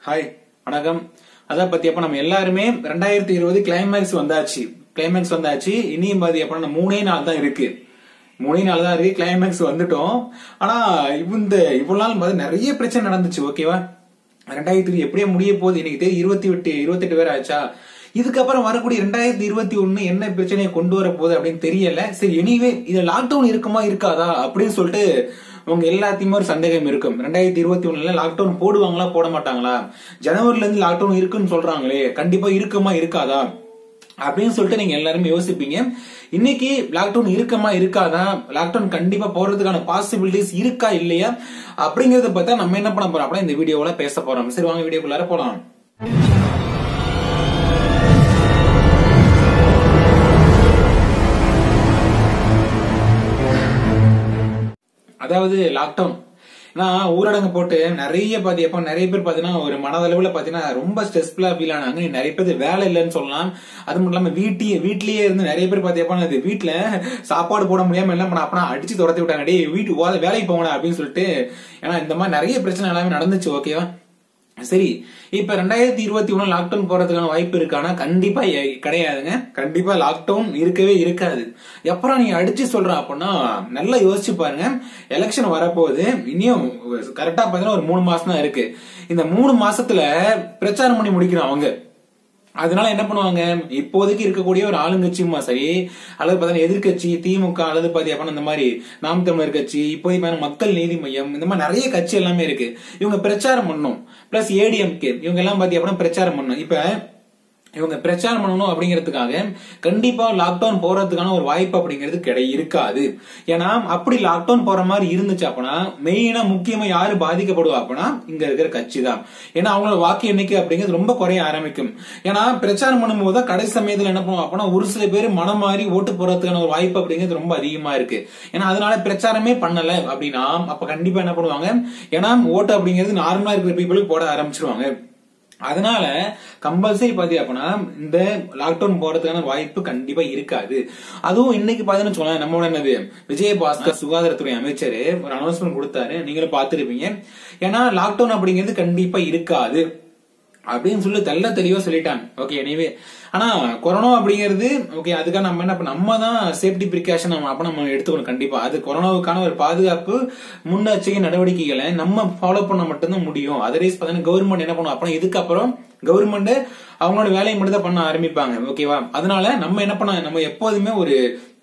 hi வணக்கம் அதான் பத்தி அப்ப நம்ம எல்லாருமே ரெண்டாயிரத்தி இருபது கிளைமேக்ஸ் வந்தாச்சு கிளைமேக்ஸ் வந்தாச்சு இனியும் பாதி அப்ப நம்ம மூணே நாள் தான் இருக்கு மூணே நாள் தான் இருக்கு கிளைமேக்ஸ் வந்துட்டோம் ஆனா இந்த இவ்வளவு நாள் பாதி நிறைய பிரச்சனை நடந்துச்சு ஓகேவா ரெண்டாயிரத்தி எப்படியே முடிய போகுது இன்னைக்கு தேதி இருபத்தி எட்டு இருபத்தெட்டு பேர் ஆச்சா இதுக்கப்புறம் வரக்கூடிய ரெண்டாயிரத்தி இருபத்தி ஒண்ணு என்ன பிரச்சனையை கொண்டு வர போகுது அப்படின்னு தெரியல சரி எனிவே இது லாக்டவுன் இருக்குமா இருக்காதா அப்படின்னு சொல்லிட்டு உங்க எல்லாத்தையுமே ஒரு சந்தேகம் இருக்கும் ரெண்டாயிரத்தி இருபத்தி ஒண்ணுல லாக்டவுன் போடுவாங்களா போட மாட்டாங்களா ஜனவரில இருந்து லாக்டவுன் இருக்குன்னு சொல்றாங்களே கண்டிப்பா இருக்குமா இருக்காதா அப்படின்னு சொல்லிட்டு நீங்க எல்லாருமே யோசிப்பீங்க இன்னைக்கு லாக்டவுன் இருக்குமா இருக்காதா லாக்டவுன் கண்டிப்பா போறதுக்கான பாசிபிலிட்டிஸ் இருக்கா இல்லையா அப்படிங்கறத பார்த்தா நம்ம என்ன பண்ண போறோம் அப்படின்னா இந்த வீடியோல பேச போறோம் சரி வாங்க வீடியோக்குள்ளார போலாம் அதாவது லாக்டவுன் நான் ஊரடங்கு போட்டு நிறைய பாத்தி அப்ப நிறைய பேர் பாத்தீங்கன்னா ஒரு மனதளவுல பாத்தீங்கன்னா ரொம்ப ஸ்ட்ரெஸ்ஃபுல்லா ஃபீல் ஆனாங்க நிறைய பேர் வேலை இல்லைன்னு சொல்லலாம் அது மட்டும் இல்லாம வீட்லயே வீட்லயே இருந்து நிறைய பேர் பாத்தியப்பா அது வீட்டுல சாப்பாடு போட முடியாம என்ன பண்ண அப்பனா அடிச்சு துரத்தி விட்டாங்க டே வீட்டு வா- வேலைக்கு போங்கடா அப்படின்னு சொல்லிட்டு ஏன்னா இந்த மாதிரி நிறைய பிரச்சனை எல்லாமே நடந்துச்சு ஓகேவா சரி இப்ப ரெண்டாயிரத்தி இருபத்தி ஒண்ணு லாக்டவுன் போறதுக்கான வாய்ப்பு இருக்கானா கண்டிப்பா எ- கிடையாதுங்க கண்டிப்பா லாக்டவுன் இருக்கவே இருக்காது எப்பறம் நீங்க அடிச்சு சொல்ற அப்படின்னா நல்லா யோசிச்சு பாருங்க எலெக்ஷன் வரப்போகுது இனியும் கரெக்டா பாத்தீங்கன்னா ஒரு மூணு மாசம் தான் இருக்கு இந்த மூணு மாசத்துல பிரச்சாரம் பண்ணி முடிக்கணும் அவங்க அதனால என்ன பண்ணுவாங்க இப்போதைக்கு இருக்கக்கூடிய ஒரு ஆளுங்கட்சியுமா சரி அல்லது பார்த்தீங்கன்னா எதிர்க்கட்சி திமுக அல்லது பாத்தி அப்படின்னா இந்த மாதிரி நாம் தமிழர் கட்சி இப்போதைக்கு பாத்தீங்கன்னா மக்கள் நீதி மையம் இந்த மாதிரி நிறைய கட்சி எல்லாமே இருக்கு இவங்க பிரச்சாரம் பண்ணணும் பிளஸ் ஏடிஎம்கே இவங்க எல்லாம் பாத்தி அப்படின்னா பிரச்சாரம் பண்ணணும் இப்ப இவங்க பிரச்சாரம் பண்ணணும் அப்படிங்கிறதுக்காக கண்டிப்பா லாக்டவுன் போறதுக்கான ஒரு வாய்ப்பு அப்படிங்கிறது கிடை இருக்காது ஏன்னா அப்படி லாக்டவுன் போற மாதிரி இருந்துச்சு அப்படின்னா மெயினா முக்கியமா யாரு பாதிக்கப்படுவா அப்படின்னா இங்க இருக்கிற கட்சி தான் ஏன்னா அவங்களோட வாக்கு எண்ணிக்கை அப்படிங்கிறது ரொம்ப குறைய ஆரம்பிக்கும் ஏன்னா பிரச்சாரம் பண்ணும்போது தான் கடைசி சமயத்துல என்ன பண்ணுவோம் அப்படின்னா ஒரு சில பேர் மனம் மாறி ஓட்டு போறதுக்கான ஒரு வாய்ப்பு அப்படிங்கிறது ரொம்ப அதிகமா இருக்கு ஏன்னா அதனால பிரச்சாரமே பண்ணல அப்படின்னா அப்ப கண்டிப்பா என்ன பண்ணுவாங்க ஏன்னா ஓட்டு அப்படிங்கிறது நார்மலா இருக்கிற பீப்புளுக்கு போட ஆரம்பிச்சிருவாங்க அதனால கம்பல்சரி பாத்தி அப்படின்னா இந்த லாக்டவுன் போறதுக்கான வாய்ப்பு கண்டிப்பா இருக்காது அதுவும் இன்னைக்கு பாத்தீங்கன்னு சொல்லலாம் நம்மளோட என்னது விஜயபாஸ்கர் சுகாதாரத்துறை அமைச்சர் ஒரு அனௌன்ஸ்மெண்ட் கொடுத்தாரு நீங்களும் பார்த்திருப்பீங்க ஏன்னா லாக்டவுன் அப்படிங்கிறது கண்டிப்பா இருக்காது அப்படின்னு சொல்லி தெள்ள தெளிவா சொல்லிட்டாங்க ஓகே எனிவே ஆனா கொரோனா அப்படிங்கிறது ஓகே அதுக்காக நம்ம என்ன பண்ண நம்ம தான் சேஃப்டி ப்ரிகாஷன் நம்ம அப்ப நம்ம எடுத்துக்கணும் கண்டிப்பா அது கொரோனாவுக்கான ஒரு பாதுகாப்பு முன்னெச்சரிக்கை நடவடிக்கைகளை நம்ம ஃபாலோ பண்ண மட்டும்தான் முடியும் அதர்வைஸ் பாத்தீங்கன்னா கவர்மெண்ட் என்ன பண்ணும் அப்புறம் இதுக்கப்புறம் கவர்மெண்ட் அவங்களோட வேலையை மட்டும் தான் பண்ண ஆரம்பிப்பாங்க ஓகேவா அதனால நம்ம என்ன பண்ண நம்ம எப்போதுமே ஒரு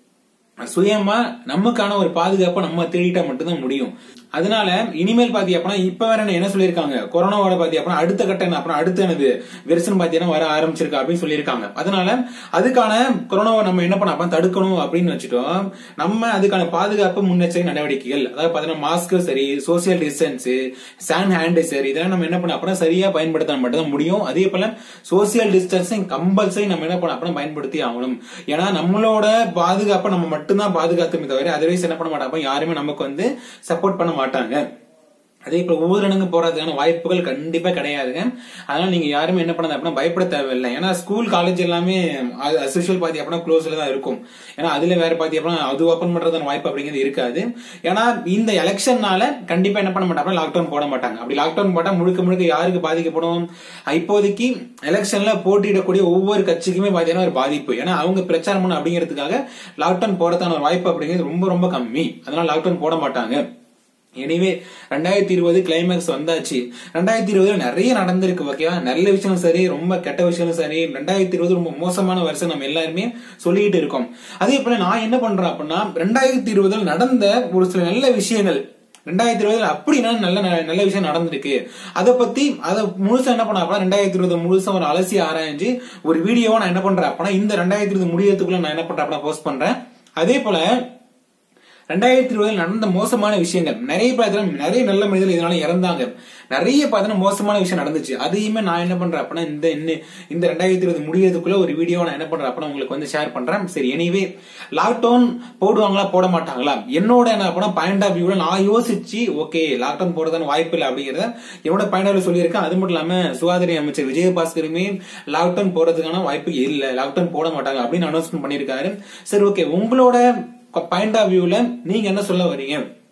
சுயமா நமக்கான ஒரு பாதுகாப்பை நம்ம தேடிட்டா மட்டும்தான் முடியும் அதனால இனிமேல் பாத்தி அப்படின்னா இப்ப வேற என்ன- என்ன சொல்லியிருக்காங்க கொரோனாவோட பாத்தி அப்படின்னா அடுத்த கட்ட என்ன அப்புறம் அடுத்த என்னது வெர்சன் பாத்தீங்கன்னா வர ஆரம்பிச்சிருக்கா அப்படின்னு சொல்லியிருக்காங்க அதனால அதுக்கான கொரோனாவை நம்ம என்ன பண்ண அப்ப தடுக்கணும் அப்படின்னு வச்சுட்டோம் நம்ம அதுக்கான பாதுகாப்பு முன்னெச்சரிக்கை நடவடிக்கைகள் அதாவது பாத்தீங்கன்னா மாஸ்க் சரி சோசியல் டிஸ்டன்ஸ் சான் ஹேண்டிசர் இதெல்லாம் நம்ம என்ன பண்ண அப்படின்னா சரியா பயன்படுத்த மட்டும்தான் முடியும் அதே போல சோசியல் டிஸ்டன்சிங் கம்பல்சரி நம்ம என்ன பண்ண அப்படின்னா பயன்படுத்தி ஆகணும் ஏன்னா நம்மளோட பாதுகாப்பை நம்ம மட்டும்தான் பாதுகாத்துமே தவிர அதர்வைஸ் என்ன பண்ண மாட்டாங்க யாருமே நமக்கு வந்து சப்போர்ட் பண்ண மாட்டாங்க அதே இப்ப ஊரடங்கு போறதுக்கான வாய்ப்புகள் கண்டிப்பா கிடையாதுங்க அதனால நீங்க யாருமே என்ன பண்ணது அப்படின்னா பயப்பட தேவையில்லை ஏன்னா ஸ்கூல் காலேஜ் எல்லாமே அசோசியல் பாத்தி அப்படின்னா க்ளோஸ்ல தான் இருக்கும் ஏன்னா அதுல வேற பாத்தி அப்படின்னா அது ஓபன் பண்றதுக்கான வாய்ப்பு அப்படிங்கிறது இருக்காது ஏன்னா இந்த எலெக்ஷன்னால கண்டிப்பா என்ன பண்ண மாட்டாங்க லாக்டவுன் போட மாட்டாங்க அப்படி லாக்டவுன் போட்டா முழுக்க முழுக்க யாருக்கு பாதிக்கப்படும் இப்போதைக்கு எலெக்ஷன்ல போட்டியிடக்கூடிய ஒவ்வொரு கட்சிக்குமே பாத்தீங்கன்னா ஒரு பாதிப்பு ஏன்னா அவங்க பிரச்சாரம் பண்ண அப்படிங்கிறதுக்காக லாக்டவுன் போறதுக்கான ஒரு வாய்ப்பு அப்படிங்கிறது ரொம்ப ரொம்ப கம்மி அதனால லாக்டவுன் போட மாட்டாங்க எனிவே ரெண்டாயிரத்தி இருபது கிளைமேக்ஸ் வந்தாச்சு ரெண்டாயிரத்தி இருபதுல நிறைய நடந்திருக்கு ஓகேவா நல்ல விஷயம் சரி ரொம்ப கெட்ட விஷயம் சரி ரெண்டாயிரத்தி இருபது ரொம்ப மோசமான வருஷம் நம்ம எல்லாருமே சொல்லிட்டு இருக்கோம் அதே போல நான் என்ன பண்றேன் அப்படின்னா ரெண்டாயிரத்தி இருபதுல நடந்த ஒரு சில நல்ல விஷயங்கள் ரெண்டாயிரத்தி இருபதுல அப்படின்னா நல்ல நல்ல விஷயம் நடந்திருக்கு அதை பத்தி அதை முழுசா என்ன பண்ண அப்படின்னா ரெண்டாயிரத்தி இருபது முழுசா ஒரு அலசி ஆராய்ஞ்சு ஒரு வீடியோவா நான் என்ன பண்றேன் அப்படின்னா இந்த ரெண்டாயிரத்தி இருபது முடியறதுக்குள்ள நான் என்ன பண்றேன் அப்படின்னா போஸ்ட் பண்றேன் அதே போல ரெண்டாயிரத்தி இருபதில் நடந்த மோசமான விஷயங்கள் நிறைய பேர் நிறைய நல்ல மனிதர்கள் இதனால இறந்தாங்க நிறைய பார்த்தீங்கன்னா மோசமான விஷயம் நடந்துச்சு அதையுமே நான் என்ன பண்றேன் அப்படின்னா இந்த இன்னும் இந்த ரெண்டாயிரத்தி இருபது முடியறதுக்குள்ள ஒரு வீடியோ நான் என்ன பண்றேன் அப்படின்னா உங்களுக்கு வந்து ஷேர் பண்றேன் சரி எனிவே லாக்டவுன் போடுவாங்களா போட மாட்டாங்களா என்னோட என்ன அப்படின்னா பாயிண்ட் ஆஃப் வியூல நான் யோசிச்சு ஓகே லாக்டவுன் போடுறதுன்னு வாய்ப்பு இல்லை அப்படிங்கறத என்னோட பாயிண்ட் ஆஃப் சொல்லியிருக்கேன் அது மட்டும் இல்லாம சுகாதார அமைச்சர் விஜயபாஸ்கருமே லாக்டவுன் போறதுக்கான வாய்ப்பு இல்லை லாக்டவுன் போட மாட்டாங்க அப்படின்னு அனௌன்ஸ்மெண்ட் பண்ணியிருக்காரு சரி ஓகே உங்களோட பாயிண்ட் ஆஃப் வியூல நீங்க என்ன சொல்ல வரீங்க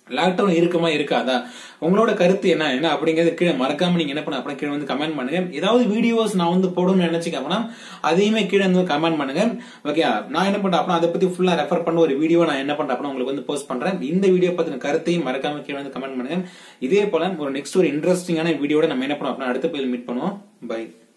லாக்டவுன் இருக்குமா இருக்காதா உங்களோட கருத்து என்ன என்ன அப்படிங்கறது கீழே மறக்காம நீங்க என்ன பண்ண அப்புறம் கீழே வந்து கமெண்ட் பண்ணுங்க ஏதாவது வீடியோஸ் நான் வந்து போடணும்னு நினைச்சீங்க அப்படின்னா அதையுமே கீழே வந்து கமெண்ட் பண்ணுங்க ஓகே நான் என்ன பண்றேன் அப்புறம் அதை பத்தி ஃபுல்லா ரெஃபர் பண்ண ஒரு வீடியோ நான் என்ன பண்றேன் அப்படின்னா உங்களுக்கு வந்து போஸ்ட் பண்றேன் இந்த வீடியோ பத்தின கருத்தையும் மறக்காம கீழே வந்து கமெண்ட் பண்ணுங்க இதே போல ஒரு நெக்ஸ்ட் ஒரு இன்ட்ரெஸ்டிங்கான வீடியோட நம்ம என்ன பண்ணோம் அப்படின்னா அடுத்த போய் மீட் பண்ணுவோம் பை